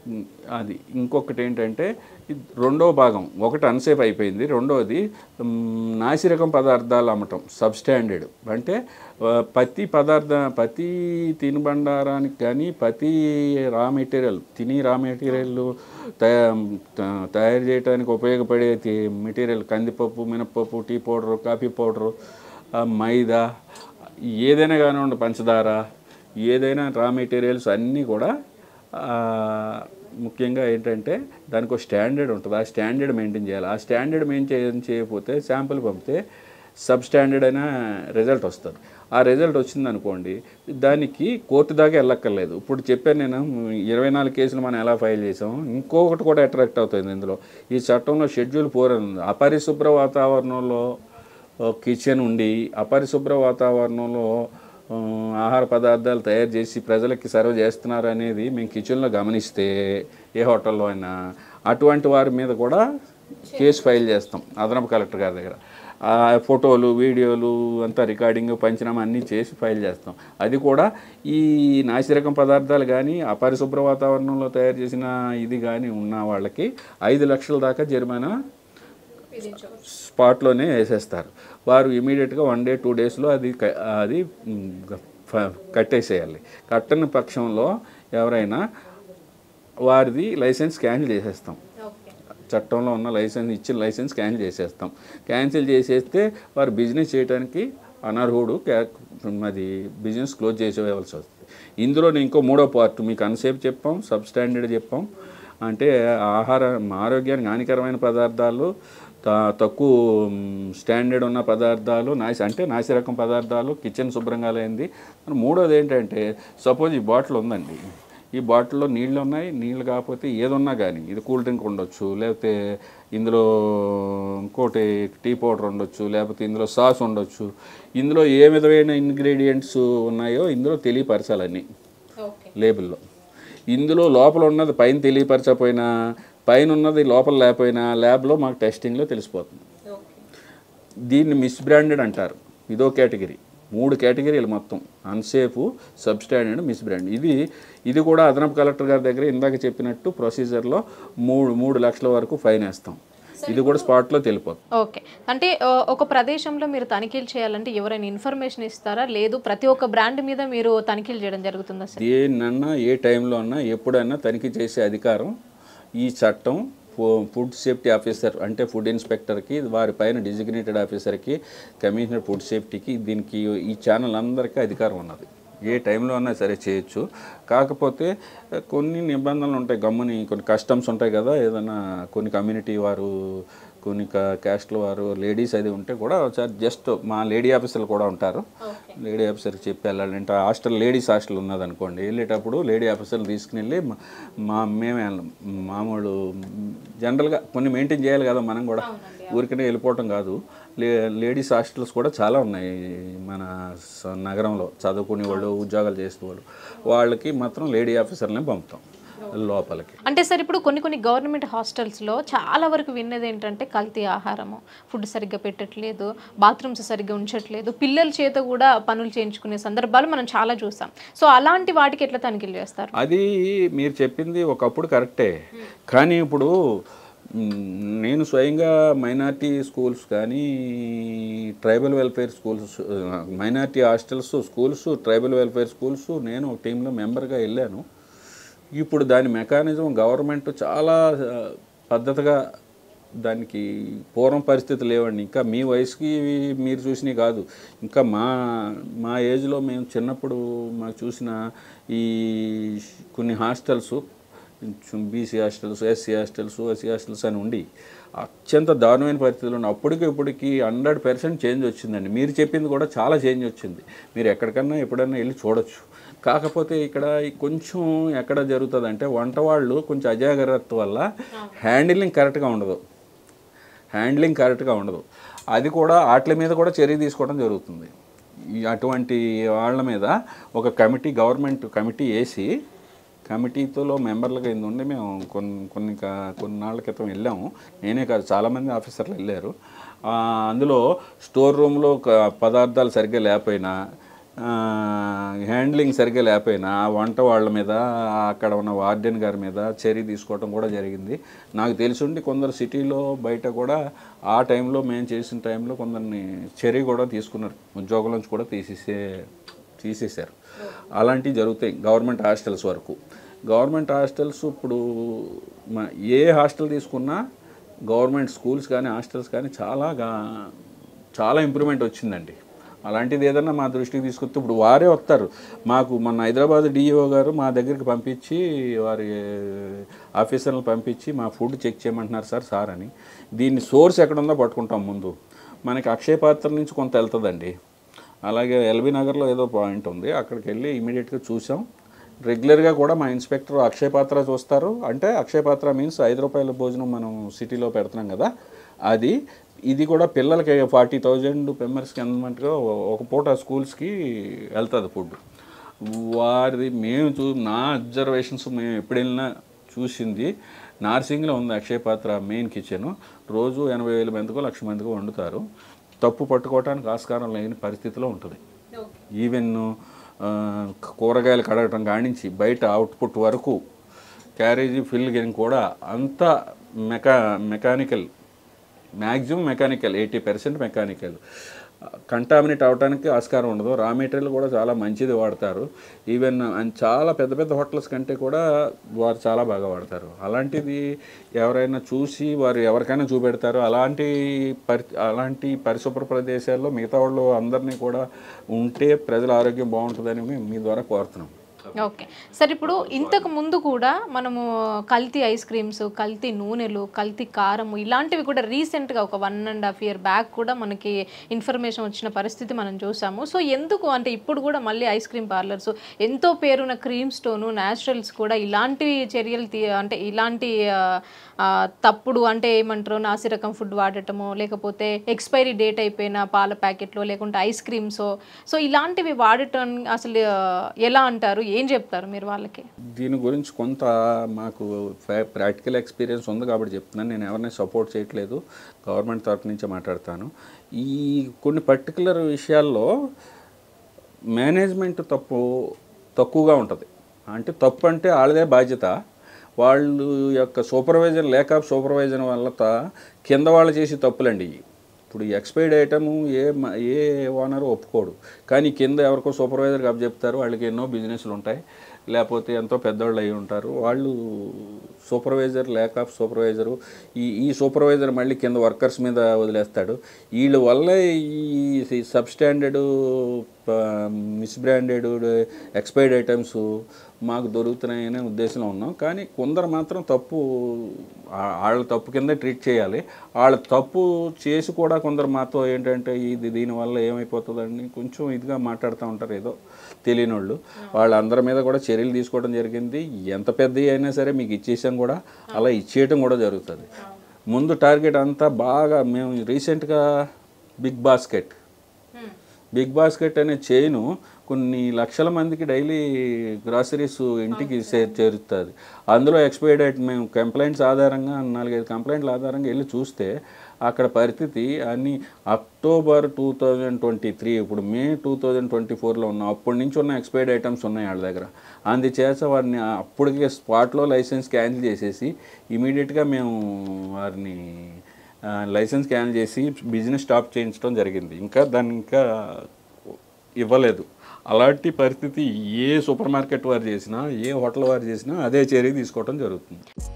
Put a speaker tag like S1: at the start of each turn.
S1: ఉమ్, అది ఇంకొకటి ఏంటంటే ఇది రెండో భాగం ఒకటి అన్సేఫ్ అయిపోయింది రెండోది ఉమ్, నాసిరకం పదార్థాలు అమ్మటం సబ్స్టాండర్డ్ అంటే ఆ, ప్రతి పదార్థ ప్రతి తినుబండారానికి కానీ ప్రతి రా మెటీరియల్ తిని రా మెటీరియల్ తయారు చేయడానికి ఉపయోగపడే తి- మెటీరియల్ కందిపప్పు మినపప్పు టీ పౌడరు కాఫీ పౌడరు ఆ, మైదా ఏదైనా కానివ్వండి పంచదార ఏదైనా రా మెటీరియల్స్ అన్నీ కూడా ఆ, ముఖ్యంగా ఏంటంటే దానికి ఒక స్టాండర్డ్ ఉంటుంది ఆ స్టాండర్డ్ మెయింటైన్ చేయాలి ఆ స్టాండర్డ్ మెయింటైన్ చేయకపోతే శాంపుల్ పంపితే సబ్ స్టాండర్డ్ అయిన రిజల్ట్ వస్తుంది ఆ రిజల్ట్ వచ్చింది అనుకోండి దానికి కోర్టు దాకా వెళ్ళక్కర్లేదు ఇప్పుడు చెప్పాను నేను ఇరవై నాలుగు కేసులు మనం ఎలా ఫైల్ చేసాం ఇంకొకటి కూడా అట్రాక్ట్ అవుతుంది ఇందులో ఈ చట్టంలో షెడ్యూల్ ఫోర్ అని ఉంది అపరిశుభ్ర వాతావరణంలో కిచెన్ ఉండి అపరిశుభ్ర వాతావరణంలో ఆ, ఆహార పదార్థాలు తయారు చేసి ప్రజలకి సర్వ్ చేస్తున్నారు అనేది మేము కిచెన్లో గమనిస్తే ఏ హోటల్లో అయినా అటువంటి వారి మీద కూడా కేసు ఫైల్ చేస్తాం అదనపు కలెక్టర్ గారి దగ్గర ఆ ఫోటోలు వీడియోలు అంతా రికార్డింగ్ పంచనామా అన్నీ చేసి ఫైల్ చేస్తాం అది కూడా ఈ నాసిరకం పదార్థాలు కానీ అపరిశుభ్ర వాతావరణంలో తయారు చేసిన ఇది కానీ ఉన్న వాళ్ళకి ఐదు లక్షల దాకా జరిమానా స్పాట్లోనే వేసేస్తారు వారు ఇమీడియట్గా వన్ డే టూ డేస్లో అది క- అది మ్, ఫ- కట్టేసేయాలి కట్టని పక్షంలో ఎవరైనా వారిది లైసెన్స్ క్యాన్సిల్ చేసేస్తాం చట్టంలో ఉన్న లైసెన్స్ ఇచ్చిన లైసెన్స్ క్యాన్సిల్ చేసేస్తాం క్యాన్సిల్ చేసేస్తే వారు బిజినెస్ చేయడానికి అనర్హుడు క్యా- అది బిజినెస్ క్లోజ్ చేసేయవలసి వస్తుంది ఇందులో నేను ఇంకో మూడో పార్ట్ మీకు అన్సేఫ్ చెప్పాం సబ్ స్టాండర్డ్ చెప్పాం అంటే ఆహార ఆరోగ్యానికి హానికరమైన పదార్థాలు త- తక్కువ మ్, స్టాండర్డ్ ఉన్న పదార్థాలు నాసి అంటే నాసి రకం పదార్థాలు కిచెన్ శుభ్రంగా లేనిది మరి మూడోది ఏంటంటే సపోజ్ ఈ బాటిల్ ఉందండి ఈ బాటిల్లో నీళ్ళు ఉన్నాయి నీళ్ళు కాకపోతే ఏదున్నా కానీ ఇది కూల్ డ్రింక్ ఉండొచ్చు లేకపోతే ఇందులో ఇంకోటి టీ పౌడర్ ఉండొచ్చు లేకపోతే ఇందులో సాస్ ఉండొచ్చు ఇందులో ఏ విధమైన ఇంగ్రీడియంట్స్ ఉన్నాయో ఇందులో తెలియపరచాలని లేబుల్లో ఇందులో లోపల ఉన్నది పైన తెలియపరచకపోయినా పైన ఉన్నది లోపల లేకపోయినా ల్యాబ్లో మాకు టెస్టింగ్లో తెలిసిపోతుంది దీన్ని మిస్బ్రాండెడ్ అంటారు ఇదో కేటగిరీ మూడు కేటగిరీలు మొత్తం అన్సేఫ్ సబ్స్టాండర్డ్ మిస్బ్రాండ్ ఇది ఇది కూడా అదనపు కలెక్టర్ గారి దగ్గర ఇందాక చెప్పినట్టు ప్రొసీజర్లో మూడు మూడు లక్షల వరకు ఫైన్ వేస్తాం ఇది కూడా స్పాట్లో తెలిపోతుంది
S2: ఓకే అంటే ఆ, ఒక ప్రదేశంలో మీరు తనిఖీలు చేయాలంటే ఎవరైనా ఇన్ఫర్మేషన్ ఇస్తారా లేదు ప్రతి ఒక్క బ్రాండ్ మీద మీరు తనిఖీలు చేయడం జరుగుతుందా సార్
S1: దేన్నన్నా ఏ టైంలో అన్నా ఎప్పుడైనా తనిఖీ చేసే అధికారం ఈ చట్టం ఫు- ఫుడ్ సేఫ్టీ ఆఫీసర్ అంటే ఫుడ్ ఇన్స్పెక్టర్కి వారి పైన డిజిగ్నేటెడ్ ఆఫీసర్కి కమిషనర్ ఫుడ్ సేఫ్టీకి దీనికి ఈ ఛానల్ అందరికీ అధికారం ఉన్నది ఏ టైంలో అన్నా సరే చేయొచ్చు కాకపోతే కొన్ని నిబంధనలు ఉంటాయి గమ్ముని కొన్ని కస్టమ్స్ ఉంటాయి కదా ఏదైనా కొన్ని కమ్యూనిటీ వారు కొన్ని క్యాస్ట్ల వారు లేడీస్ అది ఉంటే కూడా ఒకసారి జస్ట్ మా లేడీ ఆఫీసర్లు కూడా ఉంటారు లేడీ ఆఫీసర్కి చెప్పి వెళ్ళాలి అంటే హాస్టల్ లేడీస్ హాస్టల్ ఉన్నదనుకోండి వెళ్ళేటప్పుడు లేడీ ఆఫీసర్లు తీసుకుని వెళ్ళి మా- మా మేమే వెళ్ళం. మామూలు జనరల్గా కొన్ని మెయింటైన్ చేయాలి కదా మనం కూడా ఊరికనే వెళ్ళిపోవటం కాదు లే లేడీస్ హాస్టల్స్ కూడా చాలా ఉన్నాయి మన స- నగరంలో చదువుకునే వాళ్ళు ఉద్యోగాలు చేసే వాళ్ళు వాళ్ళకి మాత్రం లేడీ ఆఫీసర్లనే పంపుతాం లోపలికి
S2: అంటే సార్ ఇప్పుడు కొన్ని కొన్ని గవర్నమెంట్ హాస్టల్స్లో చాలా వరకు విన్నది ఏంటంటే కల్తీ ఆహారము ఫుడ్ సరిగ్గా పెట్టట్లేదు బాత్రూమ్స్ సరిగ్గా ఉంచట్లేదు పిల్లల చేత కూడా పనులు చేయించుకునే సందర్భాలు మనం చాలా చూసాం సో అలాంటి వాటికి ఎట్లా తనిఖీలు చేస్తారు
S1: అది మీరు చెప్పింది ఒకప్పుడు కరెక్టే కానీ ఇప్పుడు మ్, నేను స్వయంగా మైనార్టీ స్కూల్స్ కానీ tribal welfare schools minority hostels schools tribal welfare schools నేను ఒక టీంలో మెంబర్గా వెళ్ళాను ఇప్పుడు దాని మెకానిజం గవర్నమెంట్ చాలా ఆ, పద్ధతిగా దానికి పూర్వం పరిస్థితి లేవండి ఇంకా మీ వయసుకి మీరు చూసినవి కాదు ఇంకా మా మా ఏజ్లో మేము చిన్నప్పుడు మాకు చూసిన ఈ కొన్ని hostels BC hostels SC hostels SC hostels అని ఉండి అత్యంత దారుణమైన పరిస్థితులు ఉన్నాయి అప్పటికి ఇప్పటికి హండ్రెడ్ పర్సెంట్ చేంజ్ వచ్చిందండి మీరు చెప్పింది కూడా చాలా చేంజ్ వచ్చింది మీరు ఎక్కడికన్నా ఎప్పుడన్నా వెళ్ళి చూడొచ్చు కాకపోతే ఇక్కడ ఈ కొంచెం ఎక్కడ జరుగుతుంది అంటే వంట వాళ్ళు కొంచెం అజాగ్రత్త వల్ల హ్యాండిలింగ్ కరెక్ట్గా ఉండదు హ్యాండ్లింగ్ కరెక్ట్గా ఉండదు అది కూడా వాటి మీద కూడా చర్య తీసుకోవడం జరుగుతుంది ఈ అటువంటి వాళ్ళ మీద ఒక కమిటీ గవర్నమెంట్ కమిటీ వేసి కమిటీతో మెంబర్లుగా కింద ఉండి మేము కొన్ని కొన్ని కా- కొన్నాళ్ళ క్రితం వెళ్ళాము నేనే కాదు చాలామంది ఆఫీసర్లు వెళ్ళారు ఆ, అందులో స్టోర్ రూమ్లో పదార్థాలు సరిగ్గా లేకపోయినా హ్యాండ్లింగ్ సరిగ్గా లేకపోయినా ఆ వంట వాళ్ళ మీద అక్కడ ఉన్న వార్డెన్ గారి మీద చర్య తీసుకోవడం కూడా జరిగింది నాకు తెలిసి ఉండి కొందరు సిటీలో బయట కూడా ఆ టైంలో మేము చేసిన టైంలో కొందరిని చర్య కూడా తీసుకున్నారు ఉద్యోగం నుంచి కూడా తీసేసే తీసేశారు అలాంటివి జరుగుతాయి గవర్నమెంట్ హాస్టల్స్ వరకు గవర్నమెంట్ హాస్టల్స్ ఇప్పుడు మ- ఏ హాస్టల్ తీసుకున్నా గవర్నమెంట్ స్కూల్స్ కానీ హాస్టల్స్ కానీ చాలా గా- చాలా ఇంప్రూవ్మెంట్ వచ్చిందండి అలాంటిది ఏదన్నా మా దృష్టికి తీసుకొస్తే ఇప్పుడు వారే వస్తారు మాకు మన హైదరాబాద్ డిఈఓ గారు మా దగ్గరికి పంపించి వారి ఆఫీసర్లను పంపించి మా ఫుడ్ చెక్ చేయమంటున్నారు సార్ సార్ అని దీన్ని సోర్స్ ఎక్కడుందో పట్టుకుంటాం ముందు మనకి అక్షయ పాత్ర నుంచి కొంత వెళ్తుందండి అలాగే ఎల్బీ నగర్లో ఏదో పాయింట్ ఉంది అక్కడికి వెళ్ళి ఇమీడియట్గా చూసాం రెగ్యులర్గా కూడా మా ఇన్స్పెక్టర్ అక్షయ పాత్ర చూస్తారు అంటే అక్షయ పాత్ర మీన్స్ ఐదు రూపాయల భోజనం మనం సిటీలో పెడుతున్నాం కదా అది ఇది కూడా పిల్లలకి ఫార్టీ థౌజండ్ మెంబర్స్కి అందమంటగా ఒక పూట స్కూల్స్కి వెళ్తుంది ఫుడ్ వారిది మేము చూ నా అబ్జర్వేషన్స్ మేము ఎప్పుడు వెళ్ళినా చూసింది నార్సింగ్లో ఉంది అక్షయ పాత్ర మెయిన్ కిచెన్ రోజు ఎనభై వేల మందికో లక్ష మందికో వండుతారు తప్పు పట్టుకోవడానికి ఆస్కారం లేని పరిస్థితిలో ఉంటుంది ఈవెన్ ఆ, కూరగాయలు కడగటం కానించి బయట అవుట్పుట్ వరకు క్యారేజీ ఫిల్ గిన్ కూడా అంతా మెకా mechanical maximum mechanical eighty percent mechanical contaminate అవడానికి ఆస్కారం ఉండదు రా మెటీరియల్ కూడా చాలా మంచిది వాడతారు ఈవెన్ అండ్ చాలా పెద్ద పెద్ద హోటల్స్ కంటే కూడా వారు చాలా బాగా వాడతారు అలాంటిది ఎవరైనా చూసి వారు ఎవరికైనా చూపెడతారు అలాంటి పరి అలాంటి పరిశుభ్ర ప్రదేశాల్లో మిగతా వాళ్ళు అందరినీ కూడా ఉంటే ప్రజల ఆరోగ్యం బాగుంటుందని మీ- మీ ద్వారా కోరుతున్నాం
S2: ఓకే సార్ ఇప్పుడు ఇంతకు ముందు కూడా మనము కల్తీ ఐస్ క్రీమ్స్ కల్తీ నూనెలు కల్తీ కారము ఇలాంటివి కూడా రీసెంట్గా ఒక one and half year back కూడా మనకి ఇన్ఫర్మేషన్ వచ్చిన పరిస్థితి మనం చూసాము సో ఎందుకు అంటే ఇప్పుడు కూడా మళ్ళీ ఐస్ క్రీమ్ పార్లర్స్ ఎంతో పేరున్న క్రీమ్ స్టోను న్యాచురల్స్ కూడా ఇలాంటి చర్యలు తీ అంటే ఇలాంటి ఆ, ఆ, తప్పుడు అంటే ఏమంటారు నాసిరకం ఫుడ్ వాడటము లేకపోతే ఎక్స్పైరీ డేట్ అయిపోయిన పాల ప్యాకెట్లు లేకుంటే ఐస్ క్రీమ్స్ సో ఇలాంటివి వాడటం అసలు ఆ, ఎలా అంటారు ఏం చెప్తారు మీరు వాళ్ళకి
S1: దీని గురించి కొంత మాకు ప్రాక్టికల్ ఎక్స్పీరియన్స్ ఉంది కాబట్టి చెప్తున్నాను నేను ఎవరిని సపోర్ట్ చేయట్లేదు గవర్నమెంట్ తరఫు నుంచే మాట్లాడతాను ఈ కొన్ని పర్టికులర్ విషయాల్లో మేనేజ్మెంట్ తప్పు తక్కువగా ఉంటుంది అంటే తప్పు అంటే వాళ్ళదే బాధ్యత వాళ్ళు యొక్క సూపర్వైజర్ లేక సూపర్వైజర్ వల్ల త- కింద వాళ్ళు చేసి తప్పులండి ఇవి. ఇప్పుడు ఎక్స్పైర్డ్ ఐటమ్ ఏ మ- ఏ ఓనర్ ఒప్పుకోడు కానీ కింద ఎవరికో సూపర్వైజర్కి అప్ చెప్తారు వాళ్ళకి ఎన్నో బిజినెస్లు ఉంటాయి లేకపోతే ఎంతో పెద్దవాళ్ళు అయి ఉంటారు వాళ్ళు సూపర్వైజర్ ల్యాక్ ఆఫ్ సూపర్వైజరు ఈ ఈ సూపర్వైజర్ మళ్ళీ కింద వర్కర్స్ మీద వదిలేస్తాడు వీళ్ళ వల్ల ఈ సబ్స్టాండర్డ్ మిస్బ్రాండెడ్ ఎక్స్పైర్డ్ ఐటమ్స్ మాకు దొరుకుతున్నాయనే ఉద్దేశంలో ఉన్నాం కానీ కొందరు మాత్రం తప్పు ఆ- వాళ్ళ తప్పు కింద ట్రీట్ చేయాలి వాళ్ళ తప్పు చేసి కూడా కొందరు మాతో ఏంటంటే ఇది దీనివల్ల ఏమైపోతుందని కొంచెం ఇదిగా మాట్లాడుతూ ఉంటారు ఏదో తెలియని వాళ్ళు వాళ్ళందరి మీద కూడా చర్యలు తీసుకోవడం జరిగింది ఎంత పెద్ద అయినా సరే మీకు ఇచ్చేసాం కూడా అలా ఇచ్చేయటం కూడా జరుగుతుంది ముందు టార్గెట్ అంతా బాగా మేము రీసెంట్గా బిగ్ బాస్కెట్ బిగ్ బాస్కెట్ అనే చైను కొన్ని లక్షల మందికి డైలీ గ్రాసరీస్ ఇంటికి చే- చేరుతుంది అందులో ఎక్స్పైర్డ్ డేట్ మేము కంప్లైంట్స్ ఆధారంగా నాలుగైదు కంప్లైంట్ల ఆధారంగా వెళ్ళి చూస్తే అక్కడ పరిస్థితి అన్ని October two thousand twenty three ఇప్పుడు మే టూ థౌజండ్ ట్వంటీ ఫోర్లో ఉన్నాం అప్పటి నుంచి ఉన్న ఎక్స్పైర్డ్ ఐటమ్స్ ఉన్నాయి వాళ్ళ దగ్గర అందుచేత వారిని అప్పటికే స్పాట్లో లైసెన్స్ క్యాన్సిల్ చేసేసి ఇమీడియట్గా మేము వారిని ఆ, లైసెన్స్ క్యాన్సిల్ చేసి బిజినెస్ స్టాప్ చేయించడం జరిగింది ఇంకా దాన్ని ఇంకా ఇవ్వలేదు అలాంటి పరిస్థితి ఏ సూపర్ మార్కెట్ వారు చేసినా ఏ హోటల్ వారు చేసినా అదే చర్య తీసుకోవడం జరుగుతుంది